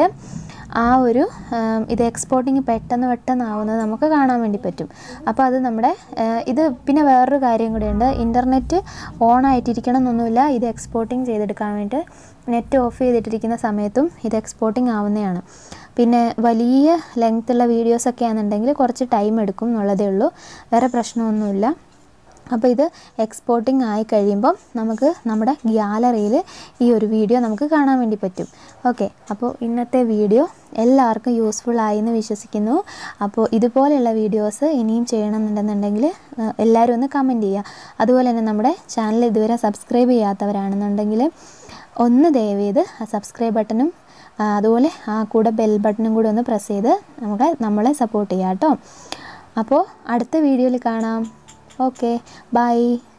ആ ഒരു ഉം, ഇത് എക്സ്പോർട്ടിങ് പെട്ടെന്ന് പെട്ടെന്ന് ആവുന്നത് നമുക്ക് കാണാൻ വേണ്ടി പറ്റും അപ്പോൾ അത് നമ്മുടെ ഏഹ്, ഇത് പിന്നെ വേറൊരു കാര്യം കൂടിയുണ്ട് ഇൻ്റർനെറ്റ് ഓൺ ആയിട്ടിരിക്കണം എന്നൊന്നുമില്ല ഇത് എക്സ്പോർട്ടിങ് ചെയ്തെടുക്കാൻ വേണ്ടി നെറ്റ് ഓഫ് ചെയ്തിട്ടിരിക്കുന്ന സമയത്തും ഇത് എക്സ്പോർട്ടിങ് ആവുന്നതാണ് പിന്നെ വലിയ ലെങ്ത്തുള്ള വീഡിയോസൊക്കെ ആണെന്നുണ്ടെങ്കിൽ കുറച്ച് ടൈം എടുക്കും എന്നുള്ളതേ ഉള്ളൂ വേറെ പ്രശ്നമൊന്നുമില്ല അപ്പോൾ ഇത് എക്സ്പോർട്ടിംഗ് ആയി കഴിയുമ്പം നമുക്ക് നമ്മുടെ ഗ്യാലറിയിൽ ഈ ഒരു വീഡിയോ നമുക്ക് കാണാൻ വേണ്ടി പറ്റും ഓക്കെ അപ്പോൾ ഇന്നത്തെ വീഡിയോ എല്ലാവർക്കും യൂസ്ഫുൾ ആയി എന്ന് വിശ്വസിക്കുന്നു അപ്പോൾ ഇതുപോലെയുള്ള വീഡിയോസ് ഇനിയും ചെയ്യണമെന്നുണ്ടെന്നുണ്ടെങ്കിൽ ഏഹ്, എല്ലാവരും ഒന്ന് കമൻറ്റ് ചെയ്യുക അതുപോലെ തന്നെ നമ്മുടെ ചാനൽ ഇതുവരെ സബ്സ്ക്രൈബ് ചെയ്യാത്തവരാണെന്നുണ്ടെങ്കിൽ ഒന്ന് ദയവ് ചെയ്ത് ആ സബ്സ്ക്രൈബ് ബട്ടണും ആ, അതുപോലെ ആ കൂടെ ബെൽ ബട്ടണും കൂടി ഒന്ന് പ്രസ് ചെയ്ത് നമുക്ക് നമ്മളെ സപ്പോർട്ട് ചെയ്യാം കേട്ടോ അപ്പോൾ അടുത്ത വീഡിയോയിൽ കാണാം ഓക്കെ ബൈ